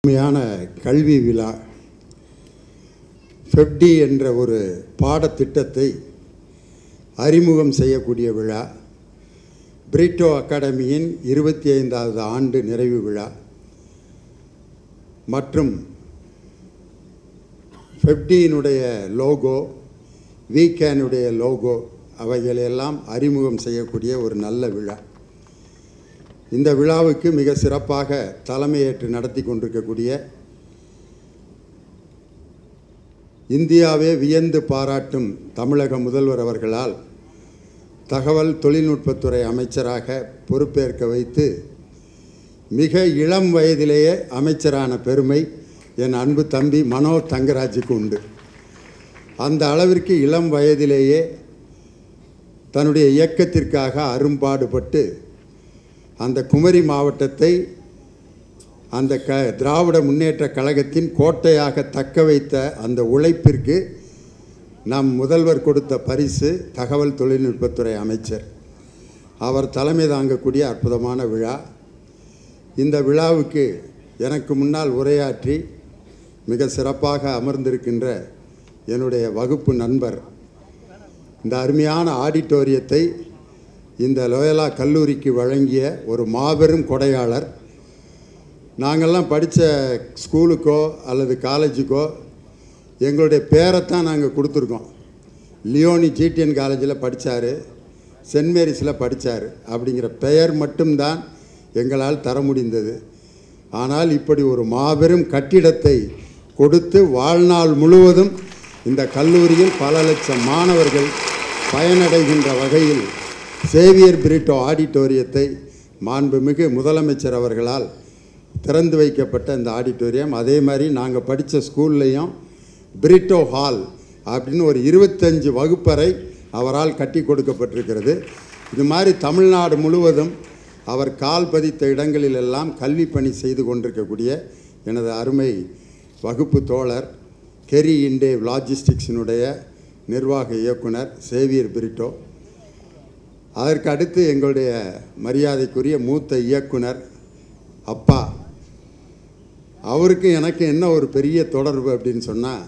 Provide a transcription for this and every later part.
அருமையான கல்வி விழா ஃபெப்டி என்ற ஒரு பாடத்திட்டத்தை அறிமுகம் செய்யக்கூடிய விழா பிரிட்டோ அகாடமியின் இருபத்தி ஐந்தாவது ஆண்டு நிறைவு விழா மற்றும் ஃபெப்டியினுடைய லோகோ வீக்கேனுடைய லோகோ அவைகளெல்லாம் அறிமுகம் செய்யக்கூடிய ஒரு நல்ல விழா இந்த விழாவுக்கு மிக சிறப்பாக தலைமையேற்று நடத்தி கொண்டிருக்கக்கூடிய இந்தியாவே வியந்து பாராட்டும் தமிழக முதல்வர் அவர்களால் தகவல் தொழில்நுட்பத்துறை அமைச்சராக பொறுப்பேற்க வைத்து மிக இளம் வயதிலேயே அமைச்சரான பெருமை என் அன்பு தம்பி மனோ தங்கராஜுக்கு உண்டு அந்த அளவிற்கு இளம் வயதிலேயே தன்னுடைய இயக்கத்திற்காக அரும்பாடுபட்டு அந்த குமரி மாவட்டத்தை அந்த க திராவிட முன்னேற்ற கழகத்தின் கோட்டையாக தக்க வைத்த அந்த உழைப்பிற்கு நம் முதல்வர் கொடுத்த பரிசு தகவல் தொழில்நுட்பத்துறை அமைச்சர் அவர் தலைமை தாங்கக்கூடிய அற்புதமான விழா இந்த விழாவுக்கு எனக்கு முன்னால் உரையாற்றி மிக சிறப்பாக அமர்ந்திருக்கின்ற என்னுடைய வகுப்பு நண்பர் இந்த அருமையான ஆடிட்டோரியத்தை இந்த லோயலா கல்லூரிக்கு வழங்கிய ஒரு மாபெரும் கொடையாளர் நாங்கள்லாம் படித்த ஸ்கூலுக்கோ அல்லது காலேஜுக்கோ எங்களுடைய பேரைத்தான் நாங்கள் கொடுத்துருக்கோம் லியோனி ஜிடிஎன் காலேஜில் படித்தார் சென்ட் மேரிஸில் படித்தார் அப்படிங்கிற பெயர் மட்டும்தான் எங்களால் தர முடிந்தது ஆனால் இப்படி ஒரு மாபெரும் கட்டிடத்தை கொடுத்து வாழ்நாள் முழுவதும் இந்த கல்லூரியில் பல லட்சம் மாணவர்கள் பயனடைகின்ற வகையில் சேவியர் பிரிட்டோ ஆடிட்டோரியத்தை மாண்புமிகு முதலமைச்சர் அவர்களால் திறந்து வைக்கப்பட்ட இந்த ஆடிட்டோரியம் அதே மாதிரி நாங்கள் படித்த ஸ்கூல்லையும் பிரிட்டோ ஹால் அப்படின்னு ஒரு இருபத்தஞ்சு வகுப்பறை அவரால் கட்டி கொடுக்கப்பட்டிருக்கிறது இது மாதிரி தமிழ்நாடு முழுவதும் அவர் கால் பதித்த இடங்களிலெல்லாம் கல்வி பணி செய்து கொண்டிருக்கக்கூடிய எனது அருமை வகுப்பு தோழர் கெரி இண்டே லாஜிஸ்டிக்ஸினுடைய நிர்வாக இயக்குனர் சேவியர் பிரிட்டோ அதற்கு அடுத்து எங்களுடைய மரியாதைக்குரிய மூத்த இயக்குனர் அப்பா அவருக்கு எனக்கு என்ன ஒரு பெரிய தொடர்பு அப்படின்னு சொன்னால்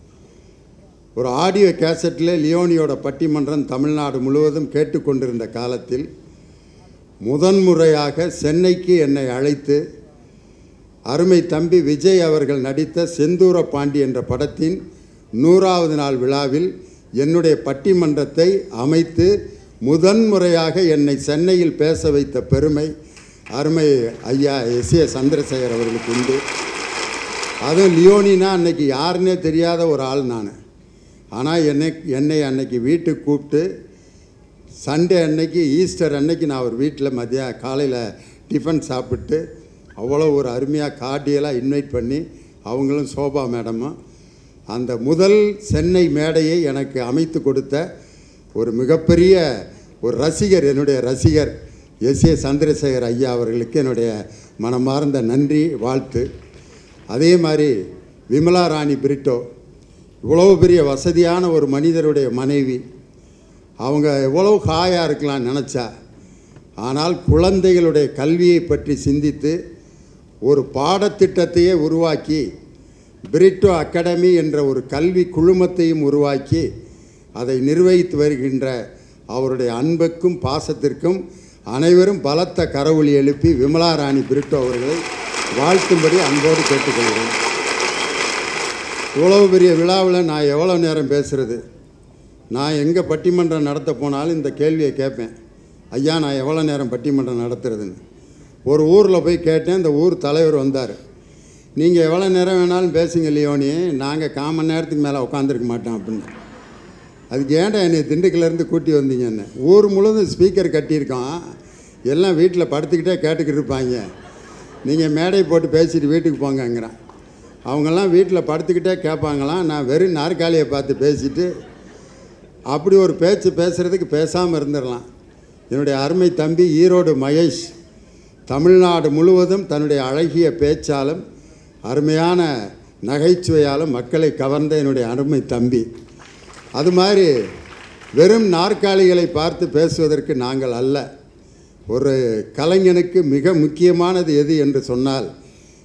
ஒரு ஆடியோ கேசட்டில் லியோனியோட பட்டிமன்றம் தமிழ்நாடு முழுவதும் கேட்டுக்கொண்டிருந்த காலத்தில் முதன்முறையாக சென்னைக்கு என்னை அழைத்து அருமை தம்பி விஜய் அவர்கள் நடித்த செந்தூர பாண்டி என்ற படத்தின் நூறாவது நாள் விழாவில் என்னுடைய பட்டிமன்றத்தை அமைத்து முதன்முறையாக என்னை சென்னையில் பேச வைத்த பெருமை அருமை ஐயா எஸ் ஏ சந்திரசேகர் அவர்களுக்கு உண்டு அதுவும் லியோனினா அன்னைக்கு யாருன்னே தெரியாத ஒரு ஆள் நான் ஆனால் என்னை என்னை அன்னைக்கு வீட்டுக்கு கூப்பிட்டு சண்டே அன்னைக்கு ஈஸ்டர் அன்னைக்கு நான் ஒரு வீட்டில் மதிய காலையில் டிஃபன் சாப்பிட்டு அவ்வளோ ஒரு அருமையாக கார்டியலாக இன்வைட் பண்ணி அவங்களும் சோபா மேடமும் அந்த முதல் சென்னை மேடையை எனக்கு அமைத்து கொடுத்த ஒரு மிகப்பெரிய ஒரு ரசிகர் என்னுடைய ரசிகர் எஸ் ஏ சந்திரசேகர் ஐயா அவர்களுக்கு என்னுடைய மனமார்ந்த நன்றி வாழ்த்து அதே மாதிரி விமலா ராணி பிரிட்டோ இவ்வளோ பெரிய வசதியான ஒரு மனிதருடைய மனைவி அவங்க எவ்வளவு ஹாயாக இருக்கலாம் நினச்சா ஆனால் குழந்தைகளுடைய கல்வியை பற்றி சிந்தித்து ஒரு பாடத்திட்டத்தையே உருவாக்கி பிரிட்டோ அகாடமி என்ற ஒரு கல்வி குழுமத்தையும் உருவாக்கி அதை நிர்வகித்து வருகின்ற அவருடைய அன்புக்கும் பாசத்திற்கும் அனைவரும் பலத்த கரவொலி எழுப்பி விமலா ராணி பிரிட்டோ அவர்களை வாழ்த்தும்படி அன்போடு கேட்டுக்கொள்கிறேன் இவ்வளவு பெரிய விழாவில் நான் எவ்வளோ நேரம் பேசுகிறது நான் எங்கே பட்டிமன்றம் நடத்த போனாலும் இந்த கேள்வியை கேட்பேன் ஐயா நான் எவ்வளோ நேரம் பட்டிமன்றம் நடத்துறதுன்னு ஒரு ஊரில் போய் கேட்டேன் இந்த ஊர் தலைவர் வந்தார் நீங்கள் எவ்வளோ நேரம் வேணாலும் பேசுங்க லியோனி நாங்கள் கால் மணி நேரத்துக்கு மேலே உட்காந்துருக்க மாட்டோம் அப்படின்னு அதுக்கு ஏன்டா என்னை திண்டுக்கல்லேருந்து கூட்டி வந்தீங்கன்னு ஊர் முழுவதும் ஸ்பீக்கர் கட்டியிருக்கோம் எல்லாம் வீட்டில் படுத்துக்கிட்டே கேட்டுக்கிட்டு இருப்பாங்க நீங்கள் மேடை போட்டு பேசிட்டு வீட்டுக்கு போங்கங்கிறான் அவங்கெல்லாம் வீட்டில் படுத்துக்கிட்டே கேட்பாங்களாம் நான் வெறும் நாற்காலியை பார்த்து பேசிட்டு அப்படி ஒரு பேச்சு பேசுகிறதுக்கு பேசாமல் இருந்துடலாம் என்னுடைய அருமை தம்பி ஈரோடு மகேஷ் தமிழ்நாடு முழுவதும் தன்னுடைய அழகிய பேச்சாலும் அருமையான நகைச்சுவையாலும் மக்களை கவர்ந்த என்னுடைய அருமை தம்பி அது மாதிரி வெறும் நாற்காலிகளை பார்த்து பேசுவதற்கு நாங்கள் அல்ல ஒரு கலைஞனுக்கு மிக முக்கியமானது எது என்று சொன்னால்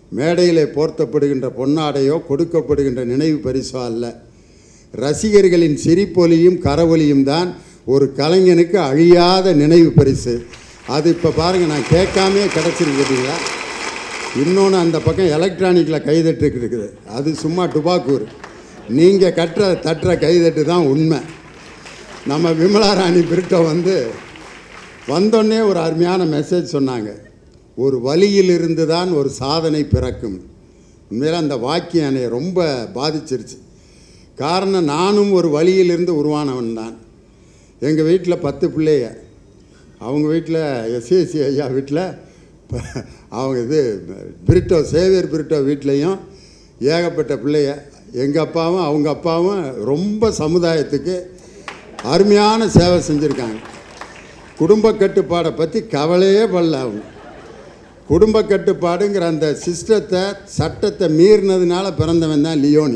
மேடையிலே போர்த்தப்படுகின்ற பொன்னாடையோ கொடுக்கப்படுகின்ற நினைவு பரிசோ அல்ல ரசிகர்களின் சிரிப்பொலியும் கரவொலியும் தான் ஒரு கலைஞனுக்கு அழியாத நினைவு பரிசு அது இப்போ பாருங்கள் நான் கேட்காமே கிடச்சிருக்கு பார்த்தீங்களா இன்னொன்று அந்த பக்கம் எலக்ட்ரானிக்கில் கைதட்டு இருக்குது அது சும்மா டுபாக்கூர் நீங்கள் கட்டுற தட்டுற கைதட்டு தான் உண்மை நம்ம விமலா ராணி பிரிட்டோ வந்து வந்தோடனே ஒரு அருமையான மெசேஜ் சொன்னாங்க ஒரு வழியிலிருந்து தான் ஒரு சாதனை பிறக்கும் உண்மையில அந்த வாக்கியம் என்னை ரொம்ப பாதிச்சிருச்சு காரணம் நானும் ஒரு வழியிலிருந்து உருவானவன் தான் எங்கள் வீட்டில் பத்து பிள்ளைய அவங்க வீட்டில் எஸ்எஸ்சி ஐயா வீட்டில் ப- அவங்க இது பிரிட்டோ சேவியர் பிரிட்டோ வீட்லேயும் ஏகப்பட்ட பிள்ளைய எங்கள் அப்பாவும் அவங்க அப்பாவும் ரொம்ப சமுதாயத்துக்கு அருமையான சேவை செஞ்சுருக்காங்க குடும்ப கட்டுப்பாடை பற்றி கவலையே படல அவங்க குடும்ப கட்டுப்பாடுங்கிற அந்த சிஸ்டத்தை சட்டத்தை மீறினதுனால பிறந்தவன் தான் லியோனி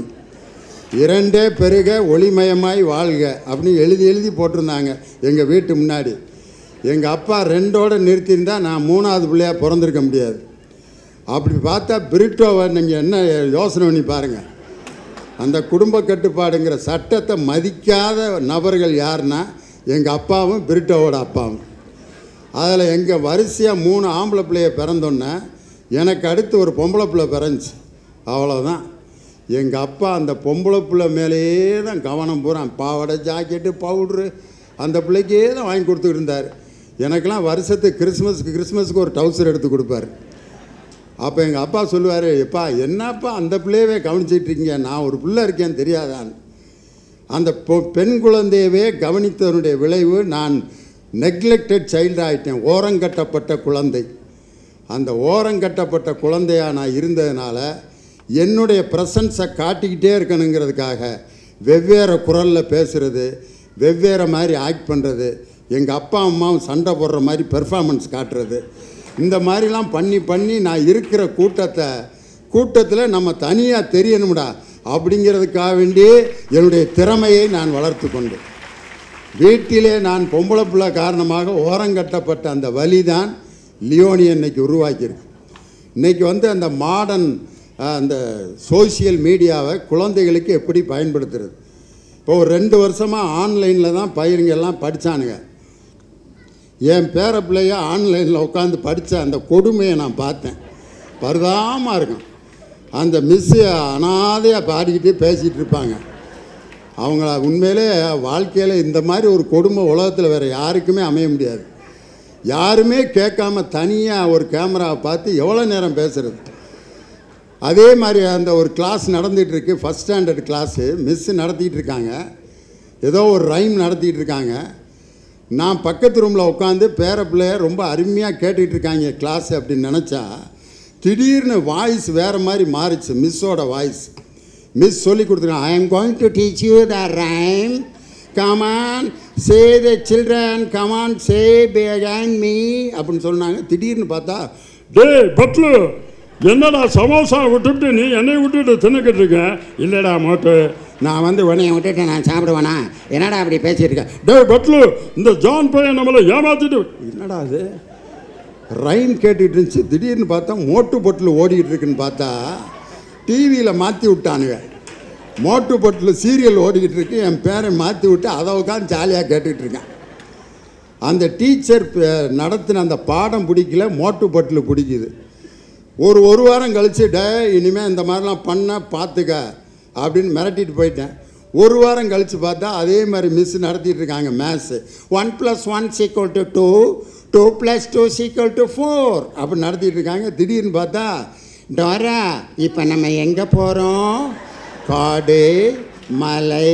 இரண்டே பெருக ஒளிமயமாய் வாழ்க அப்படின்னு எழுதி எழுதி போட்டிருந்தாங்க எங்கள் வீட்டு முன்னாடி எங்கள் அப்பா ரெண்டோட நிறுத்தியிருந்தா நான் மூணாவது பிள்ளையாக பிறந்திருக்க முடியாது அப்படி பார்த்தா பிரிட்டோவை நீங்கள் என்ன யோசனை பண்ணி பாருங்கள் அந்த குடும்ப கட்டுப்பாடுங்கிற சட்டத்தை மதிக்காத நபர்கள் யாருன்னா எங்கள் அப்பாவும் பிரிட்டோவோட அப்பாவும் அதில் எங்கள் வரிசையாக மூணு ஆம்பளை பிள்ளைய பிறந்தோன்னே எனக்கு அடுத்து ஒரு பொம்பளை பிள்ளை பிறந்துச்சு அவ்வளோதான் எங்கள் அப்பா அந்த பொம்பளை பிள்ளை மேலேயே தான் கவனம் பூரா பாவாடை ஜாக்கெட்டு பவுட்ரு அந்த பிள்ளைக்கே தான் வாங்கி கொடுத்துக்கிட்டு இருந்தார் எனக்கெல்லாம் வருஷத்துக்கு கிறிஸ்மஸ்க்கு கிறிஸ்மஸுக்கு ஒரு டவுசர் எடுத்து கொடுப்பாரு அப்போ எங்கள் அப்பா சொல்லுவார் எப்பா என்னப்பா அந்த பிள்ளையவே கவனிச்சிட்டு இருக்கீங்க நான் ஒரு பிள்ளை இருக்கேன்னு தெரியாதான் அந்த பொ- பெண் குழந்தையவே கவனித்ததனுடைய விளைவு நான் நெக்லெக்டட் சைல்டு ஆகிட்டேன் ஓரங்கட்டப்பட்ட குழந்தை அந்த ஓரங்கட்டப்பட்ட குழந்தையா நான் இருந்ததுனால என்னுடைய ப்ரெசன்ஸை காட்டிக்கிட்டே இருக்கணுங்கிறதுக்காக வெவ்வேறு குரலில் பேசுகிறது வெவ்வேறு மாதிரி ஆக்ட் பண்ணுறது எங்கள் அப்பா அம்மாவும் சண்டை போடுற மாதிரி பெர்ஃபார்மன்ஸ் காட்டுறது இந்த மாதிரிலாம் பண்ணி பண்ணி நான் இருக்கிற கூட்டத்தை கூட்டத்தில் நம்ம தனியாக தெரியணும்டா அப்படிங்கிறதுக்காக வேண்டி என்னுடைய திறமையை நான் வளர்த்து கொண்டேன் வீட்டிலே நான் பொம்பளை பிள்ளை காரணமாக ஓரங்கட்டப்பட்ட அந்த வலி தான் லியோனி இன்னைக்கு உருவாக்கியிருக்கு இன்னைக்கு வந்து அந்த மாடர்ன் அந்த சோஷியல் மீடியாவை குழந்தைகளுக்கு எப்படி பயன்படுத்துறது இப்போ ஒரு ரெண்டு வருஷமாக ஆன்லைனில் தான் பையனுங்க எல்லாம் படித்தானுங்க என் பேர பிள்ளைய ஆன்லைனில் உட்காந்து படித்த அந்த கொடுமையை நான் பார்த்தேன் பரிதாபமாக இருக்கும் அந்த மிஸ்ஸு அனாதையாக பாடிக்கிட்டே பேசிகிட்டு இருப்பாங்க அவங்கள உண்மையிலே வாழ்க்கையில் இந்த மாதிரி ஒரு கொடுமை உலகத்தில் வேறு யாருக்குமே அமைய முடியாது யாருமே கேட்காம தனியாக ஒரு கேமராவை பார்த்து எவ்வளோ நேரம் பேசுறது அதே மாதிரி அந்த ஒரு கிளாஸ் நடந்துகிட்டு இருக்கு ஃபஸ்ட் ஸ்டாண்டர்ட் கிளாஸு மிஸ்ஸு நடத்திட்டு இருக்காங்க ஏதோ ஒரு ரைம் நடத்திட்டு இருக்காங்க நான் பக்கத்து ரூமில் உட்காந்து பேர பிள்ளைய ரொம்ப அருமையாக கேட்டுக்கிட்டு இருக்காங்க கிளாஸ் அப்படின்னு நினச்சா திடீர்னு வாய்ஸ் வேறு மாதிரி மாறிச்சு மிஸ்ஸோட வாய்ஸ் மிஸ் சொல்லி கொடுத்துருக்காங்க I am going to teach you the rhyme come on say the children come on say behind me அப்படின்னு சொன்னாங்க திடீர்னு பார்த்தா டேய் பட்லு என்னடா சமோசா விட்டுட்டு நீ என்னை விட்டுட்டு தின்னுக்கிட்டு இருக்க இல்லைடா மோட்டு நான் வந்து உடனே விட்டுட்டு நான் சாப்பிடுவேனா என்னடா அப்படி பேசிட்டு இருக்க டேய் பட்லு இந்த ஜான் பையன் நம்மளை ஏமாத்திட்டு என்னடா அது ரைம் கேட்டுட்டு இருந்துச்சு திடீர்னு பார்த்தா மோட்டு பொட்டில் ஓடிக்கிட்டு இருக்குன்னு பார்த்தா டிவியில் மாற்றி விட்டானுங்க மோட்டு பொட்டில் சீரியல் ஓடிக்கிட்டு இருக்கு என் பேரை மாற்றி விட்டு அதை உட்காந்து ஜாலியாக கேட்டுக்கிட்டு இருக்கேன் அந்த டீச்சர் ப- நடத்தின அந்த பாடம் பிடிக்கல மோட்டு பொட்டில் பிடிக்குது ஒரு ஒரு வாரம் கழிச்சு டே இனிமேல் இந்த மாதிரிலாம் பண்ண பார்த்துக்க அப்படின்னு மிரட்டிட்டு போயிட்டேன் ஒரு வாரம் கழித்து பார்த்தா அதே மாதிரி மிஸ் நடத்திட்டு இருக்காங்க maths one plus one equal to two two plus two equal to four அப்படி நடத்திட்டு இருக்காங்க திடீர்னு பார்த்தா டோரா இப்போ நம்ம எங்கே போகிறோம் காடு மலை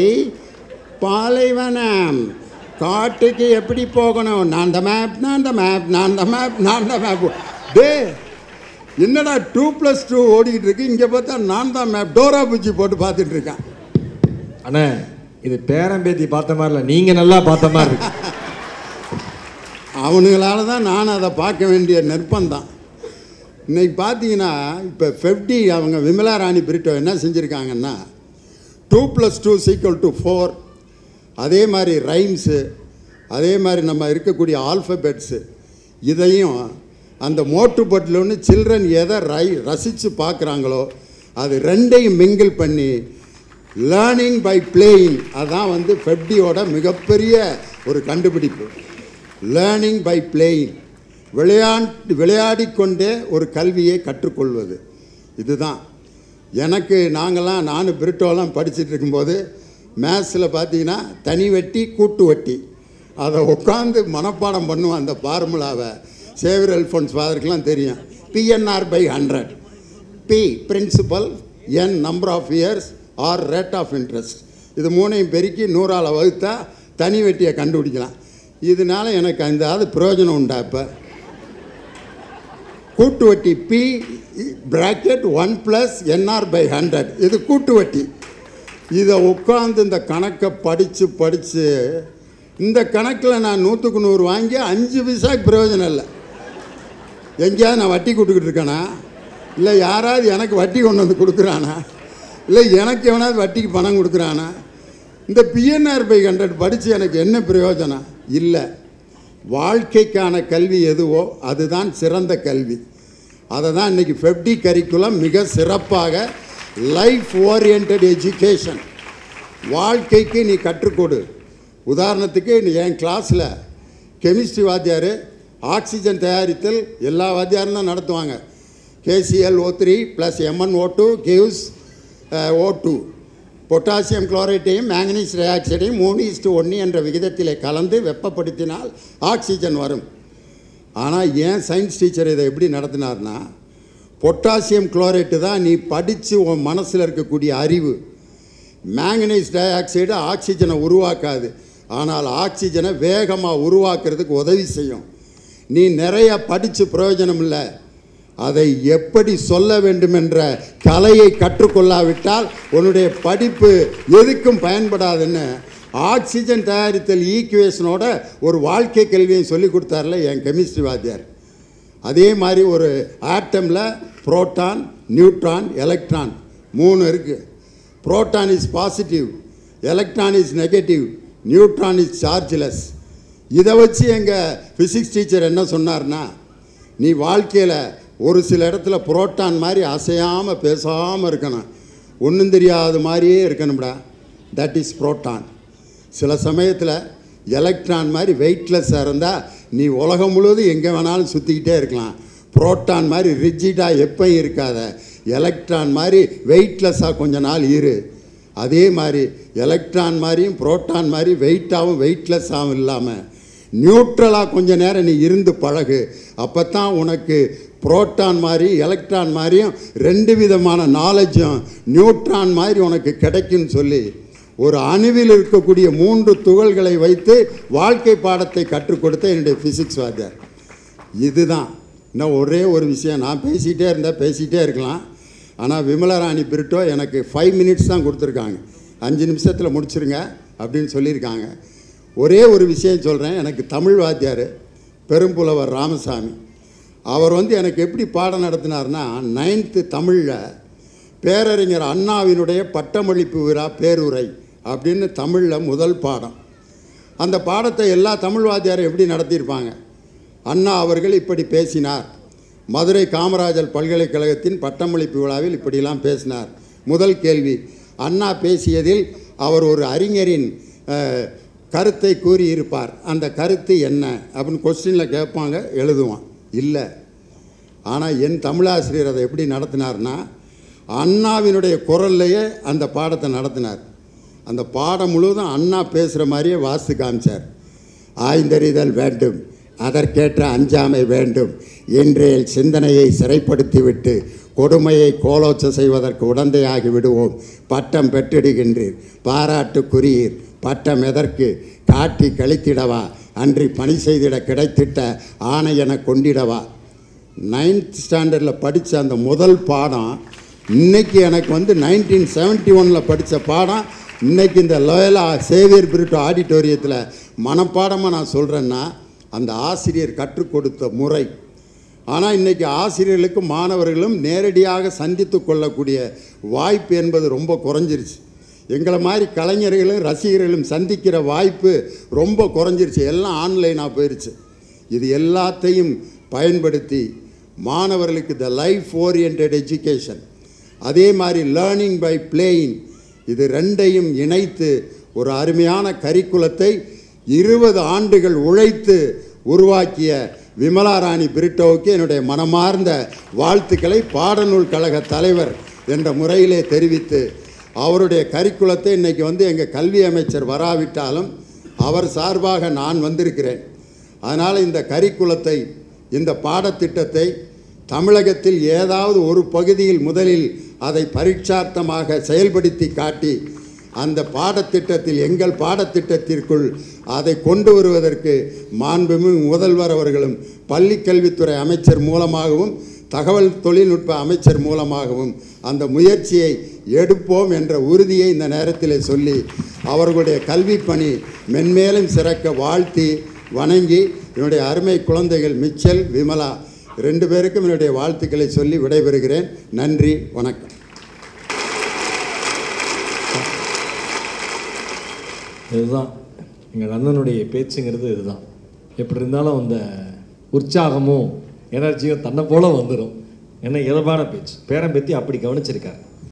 பாலைவனம் காட்டுக்கு எப்படி போகணும் நான் the மேப் நான் the மேப் நான் the மேப் நான் the மேப் டே என்னடா டூ ப்ளஸ் டூ ஓடிக்கிட்டு இருக்கு இங்கே பார்த்தா நான் தான் மேப் டோரா பூச்சி போட்டு பார்த்துட்டு இருக்கேன் அண்ணே இது பேரம்பேத்தி பார்த்த மாதிரி இல்லை நீங்க நல்லா பார்த்த மாதிரி இருக்கு அவனுங்களால தான் நான் அதை பார்க்க வேண்டிய நிர்பந்தம் இன்னைக்கு பார்த்தீங்கன்னா இப்போ ஃபெஃப்டி அவங்க விமலா ராணி பிரிட்டோ என்ன செஞ்சுருக்காங்கன்னா two plus two equal to four அதே மாதிரி ரைம்ஸு அதே மாதிரி நம்ம இருக்கக்கூடிய ஆல்ஃபபெட்ஸு இதையும் அந்த மோட்டு பட்லோன்னு சில்ட்ரன் எதை ரை ரசித்து பார்க்குறாங்களோ அது ரெண்டையும் மிங்கிள் பண்ணி லேர்னிங் பை பிளேயிங் அதான் வந்து ஃபெப்டியோட மிகப்பெரிய ஒரு கண்டுபிடிப்பு லேர்னிங் பை பிளேயிங் விளையாண்டு விளையாடிக்கொண்டே ஒரு கல்வியை கற்றுக்கொள்வது இதுதான் எனக்கு நாங்கள்லாம் நானும் பிரிட்டோலாம் படிச்சுட்டு இருக்கும்போது மேத்ஸில் பார்த்தீங்கன்னா தனி வட்டி கூட்டு வட்டி அதை உட்காந்து மனப்பாடம் பண்ணுவோம் அந்த ஃபார்முலாவை சேவியர் அல்ஃபோன்ஸ் ஃபாதருக்கெலாம் தெரியும் PNR by hundred P principal N number of years R rate of interest இது மூணையும் பெருக்கி நூறால் வகுத்தா தனி வெட்டியை கண்டுபிடிக்கலாம் இதனால எனக்கு அந்த அது பிரயோஜனம் உண்டா இப்போ கூட்டு வட்டி P bracket one plus NR by hundred இது கூட்டு வட்டி இதை உட்காந்து இந்த கணக்கை படித்து படித்து இந்த கணக்கில் நான் நூற்றுக்கு நூறு வாங்கி அஞ்சு பைசாக்கு பிரயோஜனம் இல்லை எங்கேயாவது நான் வட்டி கொடுத்துக்கிட்டு இருக்கேனா இல்லை யாராவது எனக்கு வட்டி கொண்டு வந்து கொடுக்குறானா இல்லை எனக்கு எவனாவது வட்டிக்கு பணம் கொடுக்குறானா இந்த பிஎன்ஆர் பை ஹண்ட்ரட் படித்து எனக்கு என்ன பிரயோஜனம் இல்லை வாழ்க்கைக்கான கல்வி எதுவோ அதுதான் சிறந்த கல்வி அதை தான் இன்றைக்கி ஃபெப்டி கரிக்குலம் மிக சிறப்பாக லைஃப் ஓரியன்ட் எஜுகேஷன் வாழ்க்கைக்கு நீ கற்றுக்கொடு உதாரணத்துக்கு நீ என் கிளாஸில் கெமிஸ்ட்ரி வாத்தியார் ஆக்சிஜன் தயாரித்தல் எல்லா வாத்தியாரும் தான் நடத்துவாங்க KCL O three plus MN O two gives O two potassium குளோரைட்டையும் மேங்கனீஸ் டை ஆக்சைடையும் மூணு இஸ்டு ஒன்று என்ற விகிதத்திலே கலந்து வெப்பப்படுத்தினால் ஆக்சிஜன் வரும் ஆனால் ஏன் சயின்ஸ் டீச்சர் இதை எப்படி நடத்தினார்னா பொட்டாசியம் குளோரைட்டு தான் நீ படித்து உன் மனசில் இருக்கக்கூடிய அறிவு மேங்கனீஸ் டை ஆக்சைடு ஆக்சிஜனை உருவாக்காது ஆனால் ஆக்சிஜனை வேகமாக உருவாக்குறதுக்கு உதவி செய்யும் நீ நிறைய படித்து பிரயோஜனம் இல்லை அதை எப்படி சொல்ல வேண்டும் என்ற கலையை கற்றுக்கொள்ளாவிட்டால் உன்னுடைய படிப்பு எதுக்கும் பயன்படாதுன்னு ஆக்சிஜன் தயாரித்தல் ஈக்குவேஷனோட ஒரு வாழ்க்கை கல்வியை சொல்லி கொடுத்தார்ல என் கெமிஸ்ட்ரி வாத்தியார் அதே மாதிரி ஒரு ஆட்டமில் புரோட்டான் நியூட்ரான் எலக்ட்ரான் மூணு இருக்குது proton is positive electron is negative neutron is chargeless இதை வச்சு எங்கள் ஃபிசிக்ஸ் டீச்சர் என்ன சொன்னார்னா நீ வாழ்க்கையில் ஒரு சில இடத்துல புரோட்டான் மாதிரி அசையாமல் பேசாமல் இருக்கணும் ஒன்றும் தெரியாத மாதிரியே இருக்கணும்டா தட் இஸ் புரோட்டான் சில சமயத்தில் எலக்ட்ரான் மாதிரி வெயிட்லெஸ்ஸாக இருந்தால் நீ உலகம் முழுவதும் எங்கே வேணாலும் சுற்றிக்கிட்டே இருக்கலாம் புரோட்டான் மாதிரி ரிஜிடாக எப்பயும் இருக்காத எலக்ட்ரான் மாதிரி வெயிட்லெஸ்ஸாக கொஞ்ச நாள் இரு அதே மாதிரி எலக்ட்ரான் மாதிரியும் புரோட்டான் மாதிரி வெயிட்டாகவும் வெயிட்லெஸ்ஸாகவும் இல்லாமல் நியூட்ரலாக கொஞ்ச நேரம் நீ இருந்து பழகு அப்போ தான் உனக்கு புரோட்டான் மாதிரி எலக்ட்ரான் மாதிரியும் ரெண்டு விதமான நாலேஜும் நியூட்ரான் மாதிரி உனக்கு கிடைக்குன்னு சொல்லி ஒரு அணுவில் இருக்கக்கூடிய மூன்று துகள்களை வைத்து வாழ்க்கை பாடத்தை கற்றுக் கொடுத்த என்னுடைய ஃபிசிக்ஸ் வாத்தியார் இதுதான் இன்னும் ஒரே ஒரு விஷயம் நான் பேசிகிட்டே இருந்தால் பேசிகிட்டே இருக்கலாம் ஆனால் விமலராணி பிரிட்டோ எனக்கு ஃபைவ் மினிட்ஸ் தான் கொடுத்துருக்காங்க அஞ்சு நிமிஷத்தில் முடிச்சிருங்க அப்படின்னு சொல்லியிருக்காங்க ஒரே ஒரு விஷயம் சொல்கிறேன் எனக்கு தமிழ் வாத்தியார் பெரும்புலவர் ராமசாமி அவர் வந்து எனக்கு எப்படி பாடம் நடத்தினார்னா நைன்த்து தமிழில் பேரறிஞர் அண்ணாவினுடைய பட்டமளிப்பு விழா பேருரை அப்படின்னு தமிழில் முதல் பாடம் அந்த பாடத்தை எல்லா தமிழ் வாத்தியாரும் எப்படி நடத்தியிருப்பாங்க அண்ணா அவர்கள் இப்படி பேசினார் மதுரை காமராஜர் பல்கலைக்கழகத்தின் பட்டமளிப்பு விழாவில் இப்படிலாம் பேசினார் முதல் கேள்வி அண்ணா பேசியதில் அவர் ஒரு அறிஞரின் அஹ், கருத்தை கூறியிருப்பார் அந்த கருத்து என்ன அப்படின்னு கொஸ்டினில் கேட்பாங்க எழுதுவான் இல்லை ஆனால் என் தமிழாசிரியர் அதை எப்படி நடத்தினார்னா அண்ணாவினுடைய குரல்லையே அந்த பாடத்தை நடத்தினார் அந்த பாடம் முழுவதும் அண்ணா பேசுகிற மாதிரியே வாசித்து காமிச்சார் ஆய்ந்தறிதல் வேண்டும் அதற்கேற்ற அஞ்சாமை வேண்டும் இன்றைய சிந்தனையை சிறைப்படுத்திவிட்டு கொடுமையை கோலோச்ச செய்வதற்கு உடந்தையாகி விடுவோம் பட்டம் பெற்றிடுகின்றீர் பாராட்டுக்குரியீர் பட்டம் எதற்கு காட்டி கழித்திடவா அன்றி பணி செய்திட கிடைத்திட்ட ஆணை என கொண்டிடவா நைன்த் ஸ்டாண்டர்டில் படித்த அந்த முதல் பாடம் இன்னைக்கு எனக்கு வந்து நைன்டீன் செவன்ட்டி ஒனில் படித்த பாடம் இன்னைக்கு இந்த லோயலா சேவியர் பிரிட்டோ ஆடிட்டோரியத்தில் மனப்பாடமாக நான் சொல்கிறேன்னா அந்த ஆசிரியர் கற்றுக் கொடுத்த முறை ஆனால் இன்றைக்கி ஆசிரியர்களுக்கும் மாணவர்களும் நேரடியாக சந்தித்து கொள்ளக்கூடிய வாய்ப்பு என்பது ரொம்ப குறைஞ்சிருச்சு எங்களை மாதிரி கலைஞர்களும் ரசிகர்களும் சந்திக்கிற வாய்ப்பு ரொம்ப குறைஞ்சிருச்சு எல்லாம் ஆன்லைனாக போயிருச்சு இது எல்லாத்தையும் பயன்படுத்தி மாணவர்களுக்கு த லைஃப் ஓரியன்ட் எஜுகேஷன் அதே மாதிரி லேர்னிங் பை பிளேயிங் இது ரெண்டையும் இணைத்து ஒரு அருமையான கரிக்குலத்தை இருபது ஆண்டுகள் உழைத்து உருவாக்கிய விமலா ராணி பிரிட்டோவுக்கு என்னுடைய மனமார்ந்த வாழ்த்துக்களை பாடநூல் கழக தலைவர் என்ற முறையிலே தெரிவித்து அவருடைய கரிக்குலத்தை இன்னைக்கு வந்து எங்கள் கல்வி அமைச்சர் வராவிட்டாலும் அவர் சார்பாக நான் வந்திருக்கிறேன் அதனால் இந்த கரிக்குலத்தை இந்த பாடத்திட்டத்தை தமிழகத்தில் ஏதாவது ஒரு பகுதியில் முதலில் அதை பரீட்சார்த்தமாக செயல்படுத்தி காட்டி அந்த பாடத்திட்டத்தில் எங்கள் பாடத்திட்டத்திற்குள் அதை கொண்டு வருவதற்கு மாண்புமிகு முதல்வர் அவர்களும் பள்ளிக் கல்வித்துறை அமைச்சர் மூலமாகவும் தகவல் தொழில்நுட்ப அமைச்சர் மூலமாகவும் அந்த முயற்சியை எடுப்போம் என்ற உறுதியை இந்த நேரத்தில் சொல்லி அவர்களுடைய கல்வி பணி மென்மேலும் சிறக்க வாழ்த்தி வணங்கி என்னுடைய அருமை குழந்தைகள் மிச்சல் விமலா ரெண்டு பேருக்கும் என்னுடைய வாழ்த்துக்களை சொல்லி விடைபெறுகிறேன் நன்றி வணக்கம் இதுதான் எங்கள் அண்ணனுடைய பேச்சுங்கிறது இதுதான் எப்படி இருந்தாலும் அந்த உற்சாகமும் எனர்ஜியும் தன்னை போல வந்துடும் என்ன இயல்பான பேச்சு பேரன் பேத்தி அப்படி கவனிச்சிருக்காரு